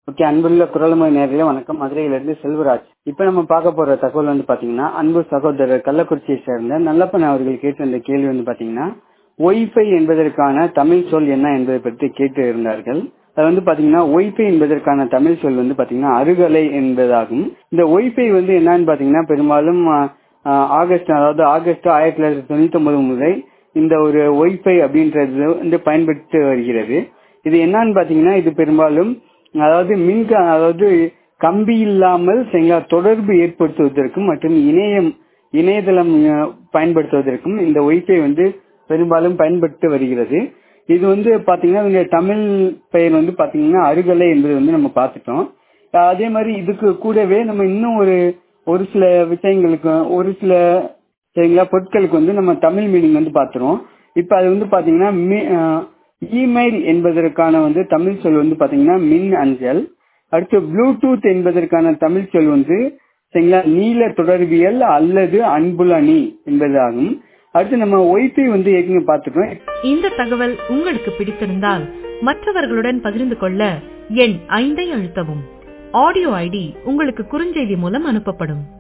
okay அன்புள்ள குரல்மொழி நேரில் வணக்கம் மதுரையிலிருந்து செல்வராஜ் இப்ப நம்ம பார்க்க போற தகவல் வந்து பாத்தீங்கன்னா அன்பு சகோதரர் கள்ளக்குறிச்சியை சேர்ந்த நல்லப்பன் அவர்கள் கேட்ட இந்த கேள்வி வந்து பாத்தீங்கன்னா ஒய்ஃபை என்பதற்கான தமிழ் சொல் என்ன என்பதை பற்றி கேட்டு இருந்தார்கள் அது வந்து பாத்தீங்கன்னா ஒய்ஃபை என்பதற்கான தமிழ் சொல் வந்து பாத்தீங்கன்னா அருகலை என்பதாகும் இந்த ஒய்ஃபை வந்து என்னன்னு பாத்தீங்கன்னா பெரும்பாலும் ஆஹ், ஆகஸ்ட் அதாவது ஆகஸ்ட் ஆயிரத்தி தொள்ளாயிரத்தி தொண்ணூத்தி ஒன்பது முதல் இந்த ஒரு ஒய்ஃபை அப்படின்றது வந்து பயன்படுத்தி வருகிறது இது என்னன்னு பாத்தீங்கன்னா இது பெரும்பாலும் அதாவது மின் அதாவது கம்பி இல்லாமல் சரிங்களா தொடர்பு ஏற்படுத்துவதற்கும் மற்றும் இணையம் இணையதளம் அஹ், பயன்படுத்துவதற்கும் இந்த ஒய்ஃபை வந்து பெரும்பாலும் பயன்படுத்தி வருகிறது இது வந்து பாத்தீங்கன்னா இவங்க தமிழ் பெயர் வந்து பாத்தீங்கன்னா அருகலை என்பது வந்து நம்ம பார்த்துட்டோம் அஹ், அதே மாதிரி இதுக்கு கூடவே நம்ம இன்னும் ஒரு ஒரு சில விஷயங்களுக்கு ஒரு சில சரிங்களா பொருட்களுக்கு வந்து நம்ம தமிழ் மீனிங் வந்து பார்த்துருவோம் இப்ப அது வந்து பாத்தீங்கன்னா மி- அஹ், இமெயில் என்பதற்கான வந்து தமிழ் சொல் வந்து பாத்தீங்கன்னா மின் அஞ்சல் அடுத்து ப்ளூடூத் என்பதற்கான தமிழ் சொல் வந்து சரிங்களா நீல தொடர்பியல் அல்லது அன்புலணி என்பதாகும் அடுத்து நம்ம ஒய்ஃபை வந்து ஏற்கனவே பார்த்துட்டோம் இந்த தகவல் உங்களுக்கு பிடித்திருந்தால் மற்றவர்களுடன் பகிர்ந்து கொள்ள எண் ஐந்தை அழுத்தவும் ஆடியோ ஐடி உங்களுக்கு குறுஞ்செய்தி மூலம் அனுப்பப்படும்